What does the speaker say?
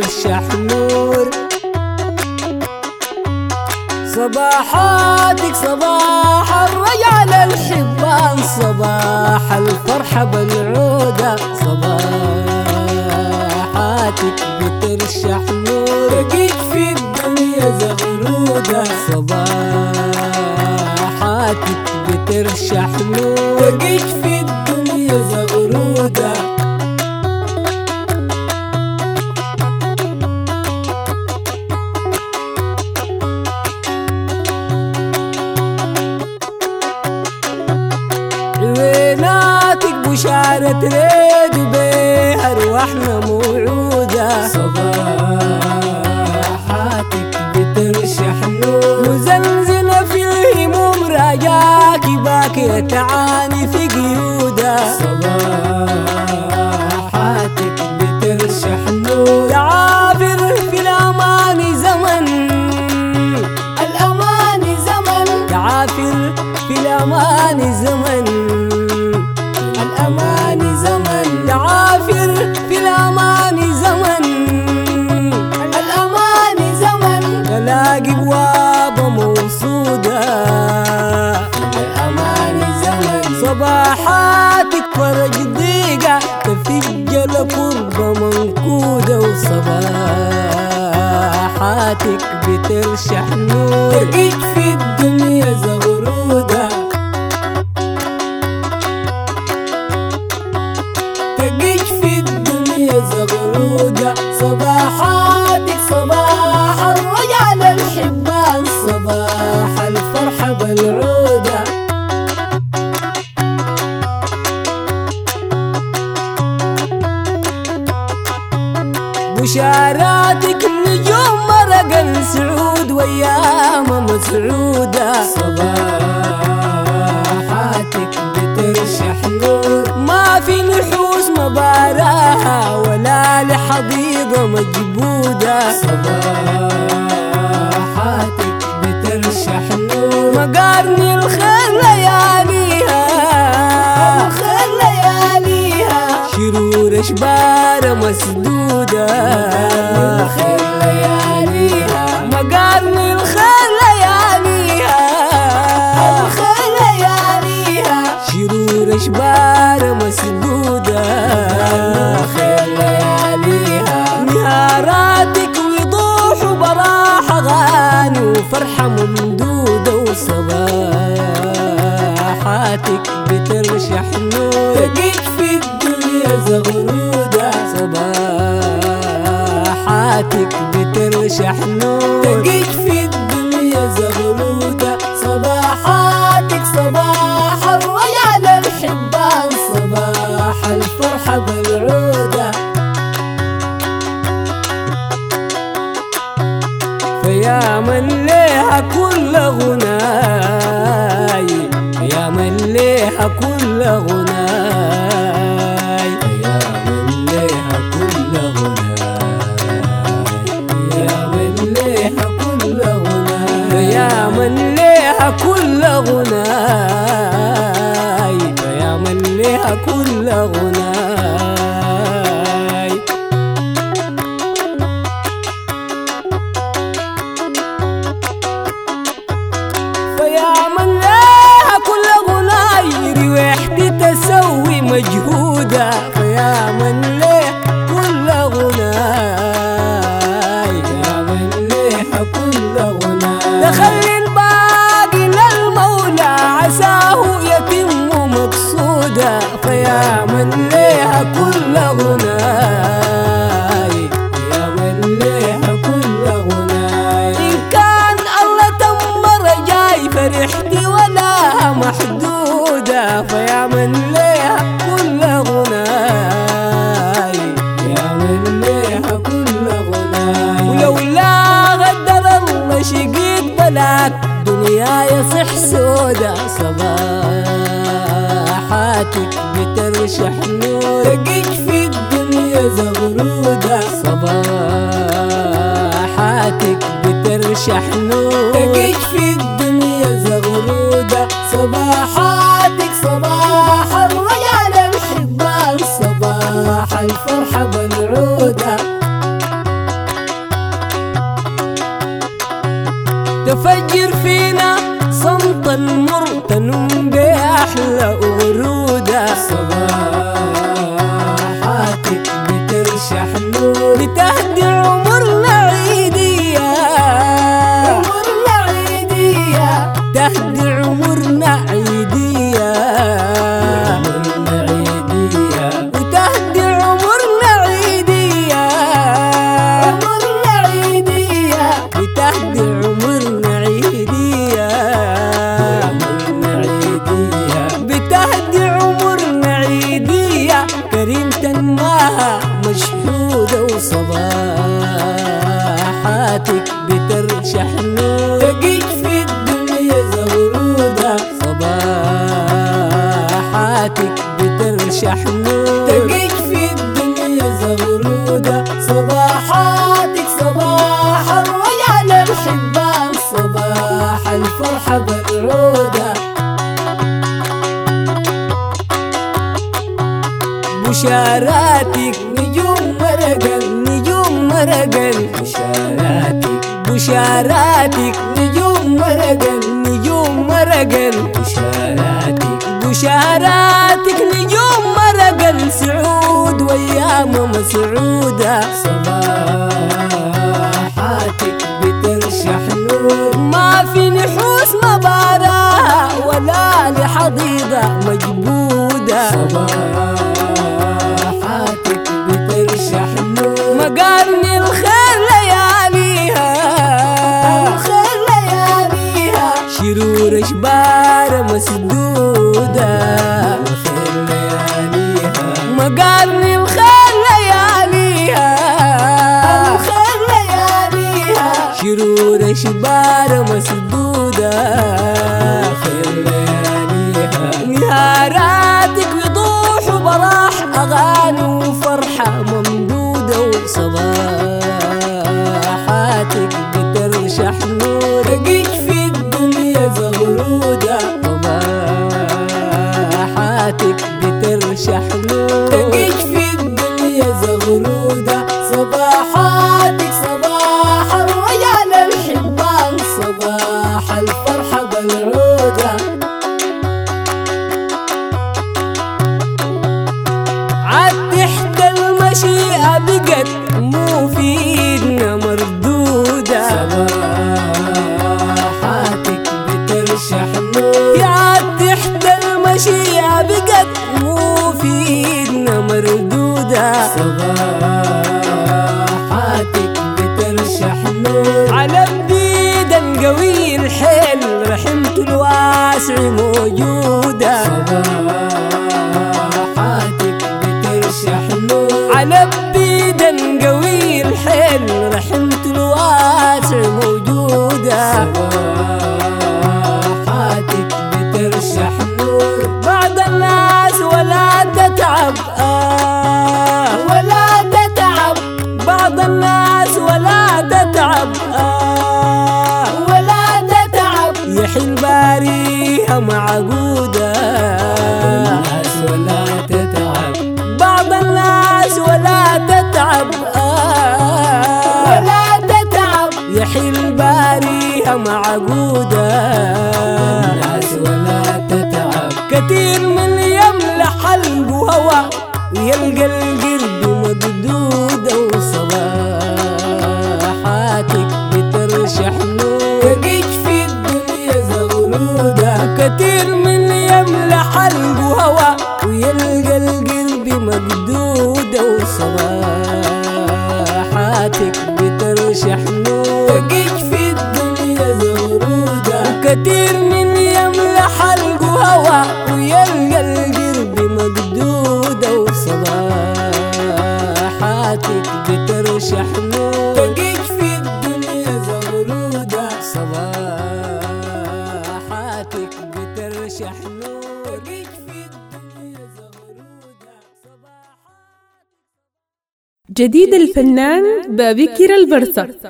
بترشح نور صباحاتك صباح الرجع للحبان صباح الفرحة بالعودة صباحاتك بترشح نور لقيت في الدنيا زغرودة صباحاتك بترشح نور لقيت في الدنيا زغرودة عيناتك بشارة ريد وبيها أرواحنا موعودة صباحاتك بترشح نور مزلزلة في الهموم راجاكي باكية تعاني في قيودة صباحاتك بترشح نور تعافر في الأمان زمن الأمان زمن تعافر في الأمان زمن الأمان زمن تعافر في الأمان زمن الأمان زمن تلاقي بوابة موصودة الأمان زمن صباحاتك فرج ضيقة تفجل قربة منكودة وصباحاتك بترشح نور لقيت في الدنيا زغرودة لقيت في الدنيا زغرودة صباحاتك صباح الرجع للحبان صباح الفرحة بالعودة بشاراتك نجوم مرق السعود وياما مسعودة صباحاتك بترشح نور ما في نحوس مباراها ولا لحضيضة مجبودة صباحاتك بترشح نور مقارني الخير لياليها الخير لياليها شرور اشبار مسدودة الخير لياليها مقارني الخير لياليها الخير لياليها شرور اشبار مسدودة الخير لياليها نهاراتك وضوح وبراح غاني وفرحة ممدودة وصباحاتك بترشح نور لقيت في الدنيا زغرودة صباحاتك بترشح نور لقيت في الدنيا زغرودة صباحاتك صباح الرجع للحبان صباح الفرحة بالعودة فيا من ليها كل غناي يا من ليها كل غناي يا من ليها كل غناي يا من ليها كل غناي يا من ليها كل غناي يا من ليها كل غناي فيا من لها كل غناي روحتي تسوي مجهودة فيا من لها كل غناي يا من ليها كل غناي تخلي الباقي للمولى عساه يتم مقصودا فيا من لها كل غناي يا من ليها كل غناي إن كان الله تم رجاي فرحتي ولا محدودة فيا من لها كل غناي يا من ليها كل غناي ولولا غدر الله شقيت بلاك دنيا يصح سودا صباحاتك بترشح نور لقيت في الدنيا زغرودة صباحاتك بترشح نور لقيت في الدنيا زغرودة صباحاتك صباح الرجع للحبان صباح الفرحة بالعودة صباحاتك بترشح نور بتهدي عمرنا عيدية عمرنا عيدية تهدي عمرنا عيدية عمرنا عيدية وتهدي عمرنا عيدية عمرنا عيدية بتهدي عمرنا عيدية عمرنا عيدية بتهدي عمرنا عيدية كريمة ماها مشهودة وصباحاتك بترشح نور تقيك في الدنيا زغرودة صباحاتك بترشح نور تقيك في الدنيا زغرودة صباحاتك صباح الرجال الحبان صباح الفرحة بالعودة بشاراتك نجوم مرقل نجوم مرقل بشاراتك بشاراتك نجوم مرقل نجوم مرقل بشاراتك بشاراتك نجوم مرقل سعود وايام مسعوده صباحاتك بترشح نور ما في نحوس مباراة ولا لحضيضة مجبودة صباحاتك بترشح نور مقارني الخير لياليها الخير لياليها شرور اشبار مسدودة الخير لياليها مقارني الخير لياليها الخير لياليها شرور اشبار مسدودة الخير لياليها نهاراتك وضوح وبراح أغاني وفرحة ممدودة وصباحاتك بترشح نور تقيك في الدنيا زغرودة صباحاتك بترشح نور تقيك في الدنيا زغرودة صباحاتك صباح الرجال الحبان صباح الفرحة بالعودة عاد تحت المشيئة بقت مو في ايدنا مردودة صباحاتك بترشح نور يا عاد تحت المشيئة بقت مو في ايدنا مردودة صباحاتك بترشح نور على البيد القوي الحيل رحمة الواسع موجودة صباحاتك بترشح نور على البيد القوي الحيل رحمة الواسع موجودة صباحاتك بترشح نور بعض الناس ولا تتعب آه ولا تتعب بعض الناس ولا تتعب آه ولا تتعب يحل باريها معقودة الناس ولا تتعب بعض الناس ولا تتعب آه ولا تتعب يحل باريها معقودة الناس ولا تتعب كتير من يملى حلق وهوى ويلقى القلب مقدودة وصباحاتك بترشح نور تقيك في الدنيا زغرودة كتير من يملى حلق وهوى ويلقى القلب مقدودة وصباحاتك بترشح نور تقيك في الدنيا زغرودة كتير من يملى حلق وهوى ويلقى القلب مقدودة وصباحاتك بترشح نور تقيك في الدنيا زغرودة صباحاتك بترشح نور تقيك في الدنيا زغرودة جديد الفنان بابكر البرصة